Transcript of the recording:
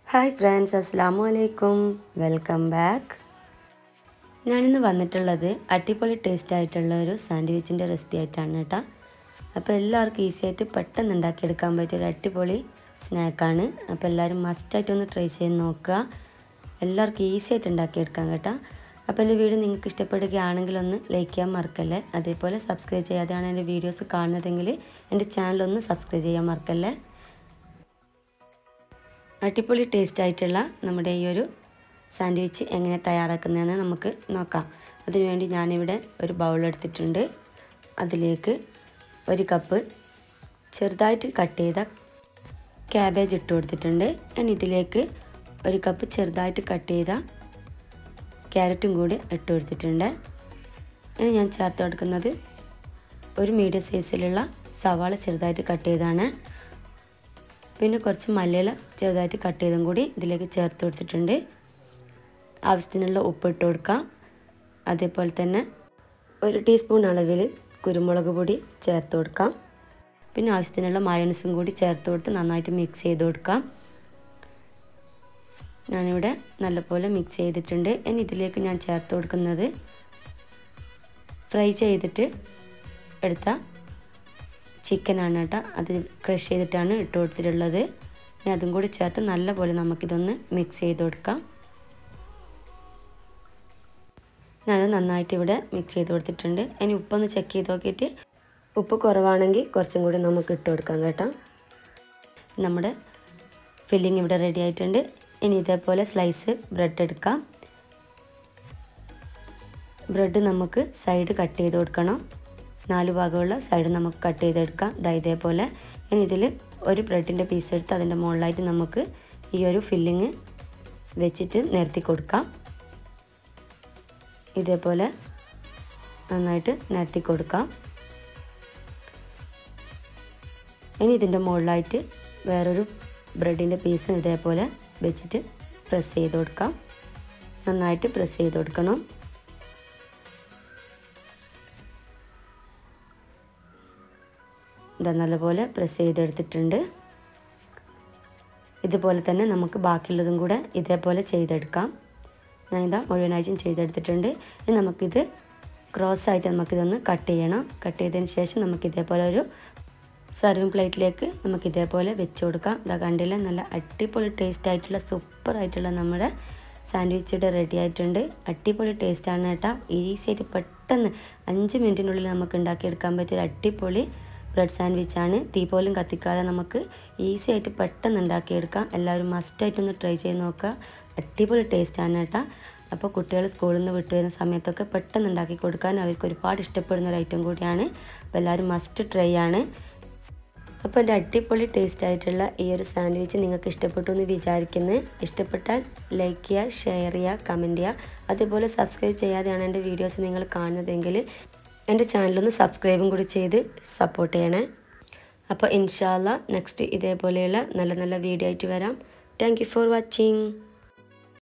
hi friends അസ്സാം വലൈക്കും welcome back ഞാനിന്ന് വന്നിട്ടുള്ളത് അടിപൊളി ടേസ്റ്റ് ആയിട്ടുള്ള ഒരു സാൻഡ്വിച്ചിൻ്റെ റെസിപ്പി ആയിട്ടാണ് കേട്ടോ അപ്പോൾ എല്ലാവർക്കും ഈസി ആയിട്ട് പെട്ടെന്ന് ഉണ്ടാക്കിയെടുക്കാൻ പറ്റിയ ഒരു അടിപൊളി സ്നാക്കാണ് അപ്പോൾ എല്ലാവരും മസ്റ്റായിട്ടൊന്ന് ട്രൈ ചെയ്ത് നോക്കുക എല്ലാവർക്കും ഈസി ആയിട്ട് ഉണ്ടാക്കിയെടുക്കാം കേട്ടോ അപ്പോൾ എൻ്റെ വീഡിയോ നിങ്ങൾക്ക് ഇഷ്ടപ്പെടുകയാണെങ്കിൽ ഒന്ന് ലൈക്ക് ചെയ്യാൻ മറക്കല്ലേ അതേപോലെ സബ്സ്ക്രൈബ് ചെയ്യാതെയാണ് എൻ്റെ വീഡിയോസ് കാണുന്നതെങ്കിൽ എൻ്റെ ചാനലൊന്ന് സബ്സ്ക്രൈബ് ചെയ്യാൻ മറക്കല്ലേ അടിപൊളി ടേസ്റ്റ് ആയിട്ടുള്ള നമ്മുടെ ഈ ഒരു സാൻഡ്വിച്ച് എങ്ങനെ തയ്യാറാക്കുന്നതെന്ന് നമുക്ക് നോക്കാം അതിനുവേണ്ടി ഞാനിവിടെ ഒരു ബൗൾ എടുത്തിട്ടുണ്ട് അതിലേക്ക് ഒരു കപ്പ് ചെറുതായിട്ട് കട്ട് ചെയ്ത ക്യാബേജ് ഇട്ട് കൊടുത്തിട്ടുണ്ട് ഞാൻ ഇതിലേക്ക് ഒരു കപ്പ് ചെറുതായിട്ട് കട്ട് ചെയ്ത ക്യാരറ്റും കൂടി ഇട്ട് കൊടുത്തിട്ടുണ്ട് ഇനി ഞാൻ ചേർത്ത് കൊടുക്കുന്നത് ഒരു മീഡിയം സൈസിലുള്ള സവാള ചെറുതായിട്ട് കട്ട് ചെയ്താണ് പിന്നെ കുറച്ച് മല്ലിയില ചെറുതായിട്ട് കട്ട് ചെയ്തും കൂടി ഇതിലേക്ക് ചേർത്ത് കൊടുത്തിട്ടുണ്ട് ആവശ്യത്തിനുള്ള ഉപ്പ് ഇട്ട് കൊടുക്കാം അതേപോലെ തന്നെ ഒരു ടീസ്പൂൺ അളവിൽ കുരുമുളക് പൊടി ചേർത്ത് കൊടുക്കാം പിന്നെ ആവശ്യത്തിനുള്ള മയോണസും കൂടി ചേർത്ത് കൊടുത്ത് നന്നായിട്ട് മിക്സ് ചെയ്ത് കൊടുക്കാം ഞാനിവിടെ നല്ലപോലെ മിക്സ് ചെയ്തിട്ടുണ്ട് ഇനി ഇതിലേക്ക് ഞാൻ ചേർത്ത് കൊടുക്കുന്നത് ഫ്രൈ ചെയ്തിട്ട് എടുത്ത ചിക്കനാണ് കേട്ടോ അത് ക്രഷ് ചെയ്തിട്ടാണ് ഇട്ട് കൊടുത്തിട്ടുള്ളത് ഇനി അതും കൂടി ചേർത്ത് നല്ലപോലെ നമുക്കിതൊന്ന് മിക്സ് ചെയ്ത് കൊടുക്കാം ഞാനത് നന്നായിട്ട് ഇവിടെ മിക്സ് ചെയ്ത് കൊടുത്തിട്ടുണ്ട് ഇനി ഉപ്പൊന്ന് ചെക്ക് ചെയ്ത് നോക്കിയിട്ട് ഉപ്പ് കുറവാണെങ്കിൽ കുറച്ചും കൂടി നമുക്ക് ഇട്ട് കൊടുക്കാം കേട്ടോ നമ്മുടെ ഫില്ലിങ് ഇവിടെ റെഡി ആയിട്ടുണ്ട് ഇനി ഇതേപോലെ സ്ലൈസ് ബ്രെഡ് എടുക്കാം ബ്രെഡ് നമുക്ക് സൈഡ് കട്ട് ചെയ്ത് കൊടുക്കണം നാല് ഭാഗമുള്ള സൈഡ് നമുക്ക് കട്ട് ചെയ്തെടുക്കാം ദാ ഇതേപോലെ ഇനി ഇതിൽ ഒരു ബ്രെഡിൻ്റെ പീസ് എടുത്ത് അതിൻ്റെ മുകളിലായിട്ട് നമുക്ക് ഈ ഒരു ഫില്ലിങ് വെച്ചിട്ട് നിരത്തി കൊടുക്കാം ഇതേപോലെ നന്നായിട്ട് നിരത്തി കൊടുക്കാം ഇനി ഇതിൻ്റെ മുകളിലായിട്ട് വേറൊരു ബ്രെഡിൻ്റെ പീസ് ഇതേപോലെ വെച്ചിട്ട് പ്രസ് ചെയ്ത് കൊടുക്കാം നന്നായിട്ട് പ്രസ് ചെയ്ത് കൊടുക്കണം ഇതാ നല്ലപോലെ പ്രസ് ചെയ്തെടുത്തിട്ടുണ്ട് ഇതുപോലെ തന്നെ നമുക്ക് ബാക്കിയുള്ളതും കൂടെ ഇതേപോലെ ചെയ്തെടുക്കാം ഞാൻ ഇതാ മുഴുവനായിട്ടും ചെയ്തെടുത്തിട്ടുണ്ട് ഇനി നമുക്കിത് ക്രോസ് ആയിട്ട് നമുക്കിതൊന്ന് കട്ട് ചെയ്യണം കട്ട് ചെയ്തതിന് ശേഷം നമുക്ക് ഇതേപോലെ ഒരു സർവിങ് പ്ലേറ്റിലേക്ക് നമുക്ക് ഇതേപോലെ വെച്ച് കൊടുക്കാം ഇതാ കണ്ടില്ല നല്ല അടിപൊളി ടേസ്റ്റ് ആയിട്ടുള്ള സൂപ്പർ ആയിട്ടുള്ള നമ്മുടെ സാൻഡ്വിച്ച് ഇവിടെ റെഡി ആയിട്ടുണ്ട് അടിപൊളി ടേസ്റ്റാണ് കേട്ടോ ഈസി ആയിട്ട് പെട്ടെന്ന് അഞ്ച് മിനിറ്റിനുള്ളിൽ നമുക്ക് ഉണ്ടാക്കിയെടുക്കാൻ പറ്റിയ ഒരു അടിപൊളി ബ്രെഡ് സാൻഡ്വിച്ചാണ് തീ പോലും കത്തിക്കാതെ നമുക്ക് ഈസി ആയിട്ട് പെട്ടെന്ന് ഉണ്ടാക്കിയെടുക്കാം എല്ലാവരും മസ്റ്റായിട്ടൊന്ന് ട്രൈ ചെയ്ത് നോക്കുക അടിപൊളി ടേസ്റ്റാണ് കേട്ടോ അപ്പോൾ കുട്ടികൾ സ്കൂളിൽ നിന്ന് വിട്ടു വരുന്ന സമയത്തൊക്കെ പെട്ടെന്ന് ഉണ്ടാക്കി കൊടുക്കാൻ അവർക്ക് ഒരുപാട് ഇഷ്ടപ്പെടുന്ന ഒരു ഐറ്റം കൂടിയാണ് അപ്പോൾ എല്ലാവരും മസ്റ്റ് ട്രൈ ആണ് അപ്പോൾ എൻ്റെ അടിപൊളി ടേസ്റ്റ് ആയിട്ടുള്ള ഈ ഒരു സാൻഡ്വിച്ച് നിങ്ങൾക്ക് ഇഷ്ടപ്പെട്ടു എന്ന് വിചാരിക്കുന്നത് ഇഷ്ടപ്പെട്ടാൽ ലൈക്ക് ചെയ്യുക ഷെയർ ചെയ്യുക കമൻറ്റ് ചെയ്യുക അതേപോലെ സബ്സ്ക്രൈബ് ചെയ്യാതെയാണ് എൻ്റെ വീഡിയോസ് നിങ്ങൾ കാണുന്നതെങ്കിൽ എൻ്റെ ചാനലൊന്ന് സബ്സ്ക്രൈബും കൂടി ചെയ്ത് സപ്പോർട്ട് ചെയ്യണേ അപ്പോൾ ഇൻഷാല്ല നെക്സ്റ്റ് ഇതേപോലെയുള്ള നല്ല നല്ല വീഡിയോ ആയിട്ട് വരാം താങ്ക് ഫോർ വാച്ചിങ്